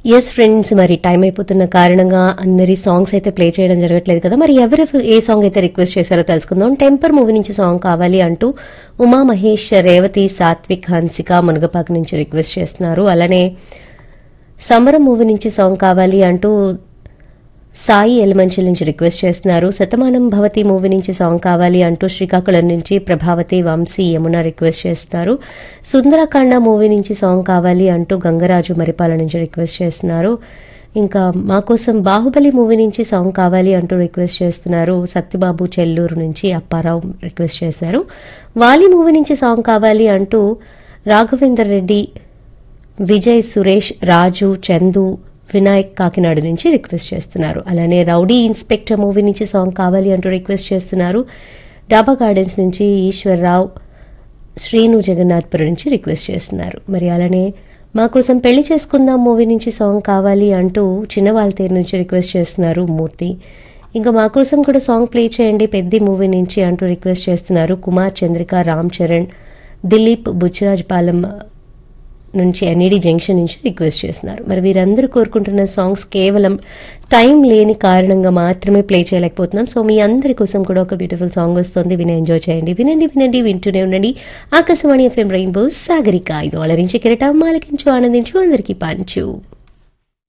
yes friends మరి time అయిపోతున్న కారణంగా అందరి సాంగ్స్ అయితే ప్లే చేయడం జరగట్లేదు కదా మరి ఎవరెవరు ఏ సాంగ్ అయితే రిక్వెస్ట్ చేశారో తెలుసుకుందాం టెంపర్ మూవీ నుంచి సాంగ్ కావాలి అంటూ ఉమా మహేష్ రేవతి సాత్విక్ హన్సిక మునగపాక నుంచి రిక్వెస్ట్ చేస్తున్నారు అలానే సమరం మూవీ నుంచి సాంగ్ కావాలి అంటూ సాయి ఎలిమంచిల్ నుంచి రిక్వెస్ట్ చేస్తున్నారు శతమానం భవతి మూవీ నుంచి సాంగ్ కావాలి అంటూ శ్రీకాకుళం నుంచి ప్రభావతి వంశీ యమున రిక్వెస్ట్ చేస్తున్నారు సుందరకాండ మూవీ నుంచి సాంగ్ కావాలి అంటూ గంగరాజు మరిపాల నుంచి రిక్వెస్ట్ చేస్తున్నారు ఇంకా మా కోసం బాహుబలి మూవీ నుంచి సాంగ్ కావాలి అంటూ రిక్వెస్ట్ చేస్తున్నారు సత్యబాబు చెల్లూరు నుంచి అప్పారావు రిక్వెస్ట్ చేశారు వాలి మూవీ నుంచి సాంగ్ కావాలి అంటూ రాఘవేందర్ రెడ్డి విజయ్ సురేష్ రాజు చందు వినాయక్ కాకినాడ నుంచి రిక్వెస్ట్ చేస్తున్నారు అలానే రౌడీ ఇన్స్పెక్టర్ మూవీ నుంచి సాంగ్ కావాలి అంటూ రిక్వెస్ట్ చేస్తున్నారు డాబా గార్డెన్స్ నుంచి ఈశ్వర్రావు శ్రీను జగన్నాథ్పురం నుంచి రిక్వెస్ట్ చేస్తున్నారు మరి అలానే మా కోసం పెళ్లి చేసుకుందాం మూవీ నుంచి సాంగ్ కావాలి అంటూ చిన్నవాళ్ళతేరు నుంచి రిక్వెస్ట్ చేస్తున్నారు మూర్తి ఇంకా మా కోసం కూడా సాంగ్ ప్లే చేయండి పెద్ది మూవీ నుంచి అంటూ రిక్వెస్ట్ చేస్తున్నారు కుమార్ చంద్రిక రామ్ చరణ్ దిలీప్ బుచ్చరాజ్ పాలెం నుంచి ఎన్ఈడి జంక్షన్ నుంచి రిక్వెస్ట్ చేస్తున్నారు మరి వీరందరూ కోరుకుంటున్న సాంగ్స్ కేవలం టైం లేని కారణంగా మాత్రమే ప్లే చేయలేకపోతున్నాం సో మీ అందరి కోసం కూడా ఒక బ్యూటిఫుల్ సాంగ్ వస్తుంది విని ఎంజాయ్ చేయండి వినండి వినండి వింటూనే ఉండండి ఆకాశవాణి ఎఫ్ఎం రెయిన్బో సాగరిక ఇది అలరించి కిరటం ఆలకించు ఆనందించు అందరికీ పంచు